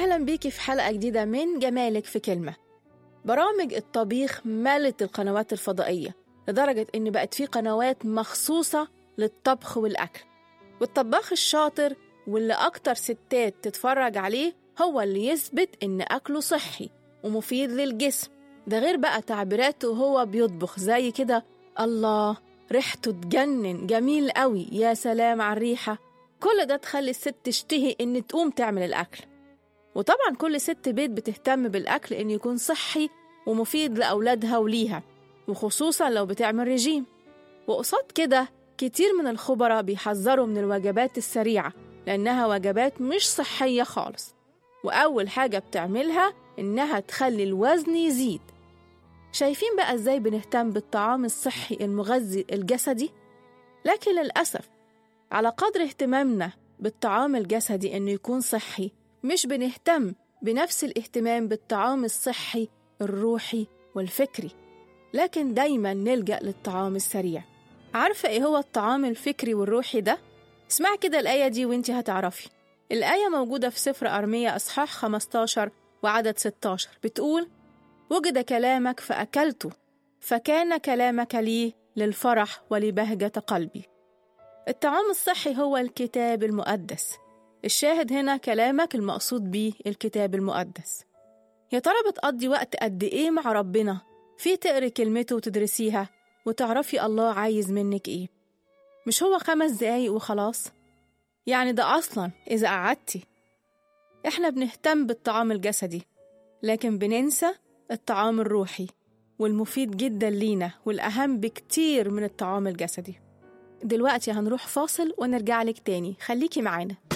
أهلا بيكي في حلقة جديدة من جمالك في كلمة برامج الطبيخ مالت القنوات الفضائية لدرجة إن بقت في قنوات مخصوصة للطبخ والأكل والطباخ الشاطر واللي أكتر ستات تتفرج عليه هو اللي يثبت إن أكله صحي ومفيد للجسم ده غير بقى تعبيراته وهو بيطبخ زي كده الله ريحته تجنن جميل قوي يا سلام على الريحة كل ده تخلي الست تشتهي إن تقوم تعمل الأكل وطبعا كل ست بيت بتهتم بالأكل إنه يكون صحي ومفيد لأولادها وليها وخصوصا لو بتعمل رجيم وقصاد كده كتير من الخبراء بيحذروا من الوجبات السريعة لأنها وجبات مش صحية خالص وأول حاجة بتعملها إنها تخلي الوزن يزيد شايفين بقى إزاي بنهتم بالطعام الصحي المغذي الجسدي؟ لكن للأسف على قدر اهتمامنا بالطعام الجسدي إنه يكون صحي مش بنهتم بنفس الاهتمام بالطعام الصحي الروحي والفكري لكن دايما نلجأ للطعام السريع عارفة إيه هو الطعام الفكري والروحي ده؟ اسمع كده الآية دي وانت هتعرفي الآية موجودة في سفر أرمية أصحاح 15 وعدد 16 بتقول وجد كلامك فأكلته فكان كلامك لي للفرح ولبهجة قلبي الطعام الصحي هو الكتاب المقدس الشاهد هنا كلامك المقصود بيه الكتاب المقدس يا ترى بتقضي وقت قد إيه مع ربنا في تقري كلمته وتدرسيها وتعرفي الله عايز منك إيه مش هو خمس دقايق وخلاص يعني ده أصلا إذا قعدتي إحنا بنهتم بالطعام الجسدي لكن بننسى الطعام الروحي والمفيد جدا لينا والأهم بكتير من الطعام الجسدي دلوقتي هنروح فاصل ونرجع لك تاني خليكي معانا